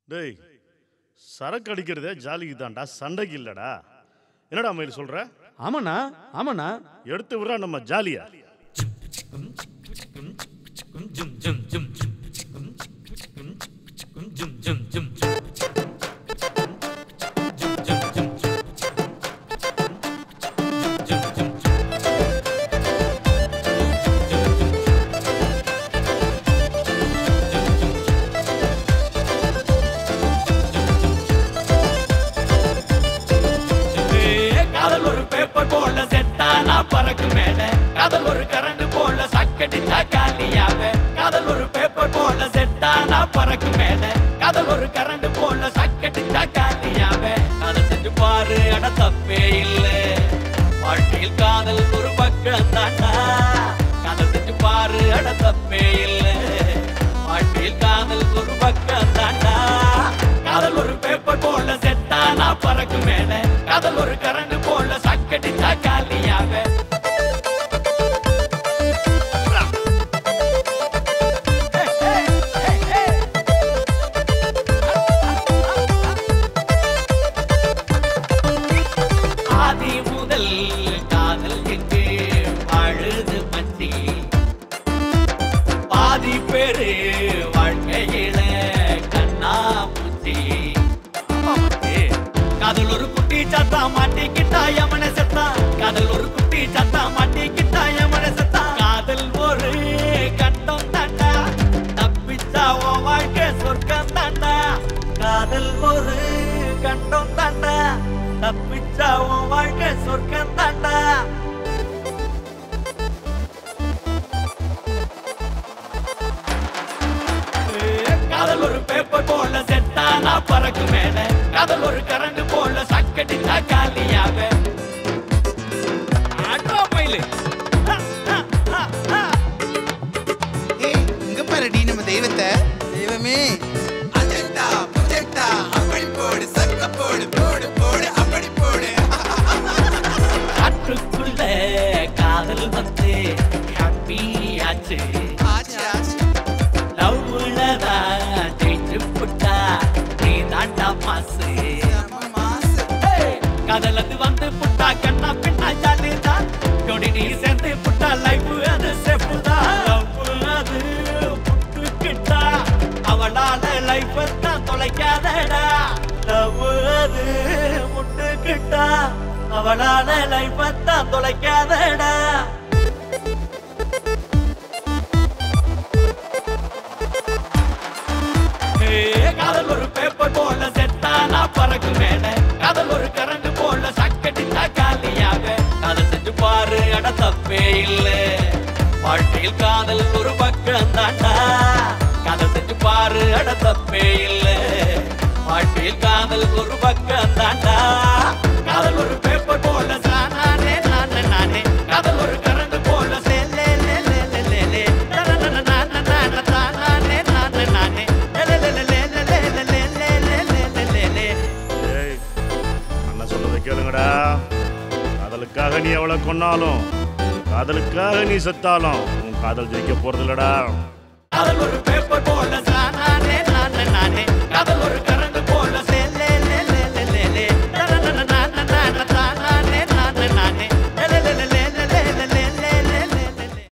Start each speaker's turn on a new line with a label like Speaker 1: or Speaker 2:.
Speaker 1: டேய் சரக்கு அடிக்கிறதே ஜாலிக்கு தான்டா சண்டைக்கு இல்லடா என்னடா மயில் சொல்ற
Speaker 2: ஆமாண்ணா ஆமாண்ணா
Speaker 1: எடுத்து விடுறா நம்ம ஜாலியா
Speaker 3: காதல் ஒரு பேப்பர் போல செத்தானா பறக்கு மேல காதல் ஒரு கரண்ட் போல சக்கடிச்சா காலியாவ காதல் ஒரு பேப்பர் போல செத்தானா பறக்கு மேல காதல் ஒரு கரண்ட் போல சக்கடிச்சா காலியாவ காதல் செஞ்சு பாரு அட தப்பே இல்ல வாழ்க்கையில் காதல் ஒரு பக்கம் தாண்டா காதல் செஞ்சு பாரு அட தப்பே இல்ல வாழ்க்கையில் காதல் ஒரு பக்கம் தாண்டா காதல் ஒரு பேப்பர் போல செத்தானா பறக்கு மேல காதல் ஒரு கரண்ட் போல சக்கடிச்சா காலியாக ஆதி முதல் காதல் எங்கு அழுது மச்சி பாதி பேரு வாழ்க்கையில கண்ணா பூச்சி காதல் ஒரு குட்டி சத்தா மாட்டிக்கிட்டா யமன செத்தா காதல் ஒரு குட்டி சத்தா மாட்டிக்கிட்டா யமன செத்தா காதல் ஒரு கட்டம் தாண்டா தப்பிச்சா உன் வாழ்க்கை சொர்க்கம் தாண்டா காதல் ஒரு கட்டம் தாண்டா தப்பிச்சா உன் வாழ்க்கை சொர்க்கம் தாண்டா காதல் ஒரு பேப்பர் போல செத்தானா பறக்கு மேல காதல் ஒரு கரண்ட் போல சக்கடிச்சா காலியாக அடா மயிலு. ஹ, ஹ, ஹ, ஹ.
Speaker 4: ஏய் இங்க பாருடி நம்ம தெய்வத்தை தெய்வமே அஜெண்டா புஜெண்டா அப்படி போடு சக்க போடு போடு போடு அப்படி போடு
Speaker 3: காற்றுக்குள்ள காதல் வந்து ஹாப்பி ஆச்சு
Speaker 4: ஆச்சு ஆச்சு
Speaker 3: லவ்லதான் ஜெயிச்சு புட்டா நீ தாண்டா மாசு
Speaker 4: நம்ம மாசு
Speaker 3: கடலது வந்து புட்டா கண்ணா பின்னா ஜாலிதான் ஜோடி நீ சேர்ந்து புட்டா லைஃப் அது செப்புதா லவ் அது புட்டுக்கிட்டா அவளால லைஃப் தான் தொலைக்காதடா லவ் அது முட்டுக்கிட்டா அவளால லைஃப் தான் தொலைக்காதடா காதல் ஒரு பேப்பர் போல செத்தானா பறக்கு மேல காதல் ஒரு கரண்ட் போல சக்கடிச்சா காலியாக காதல் செஞ்சு பாரு அட தப்பே இல்ல வாழ்க்கையில் காதல் ஒரு பக்கம் தாண்டா காதல் செஞ்சு பாரு அட தப்பே இல்ல வாழ்க்கையில் காதல் ஒரு பக்கம் தாண்டா காதல் ஒரு பேப்பர் போல நானே நானே நானே காதல் ஒரு கரண்ட் போல சே லே லே லே லே லே லே நானே நானே நானே நானே நானே நானே லே லே லே லே லே லே லே லே லே லே லே லே
Speaker 1: ஏய் அண்ணன் சொல்றதை கேளுங்கடா காதலுக்காக நீ எவ்வளவு கொன்னாலும் காதலுக்காக நீ செத்தாலும் உன் காதல் ஜெயிக்க போறது இல்லடா
Speaker 3: காதல் ஒரு பேப்பர் போல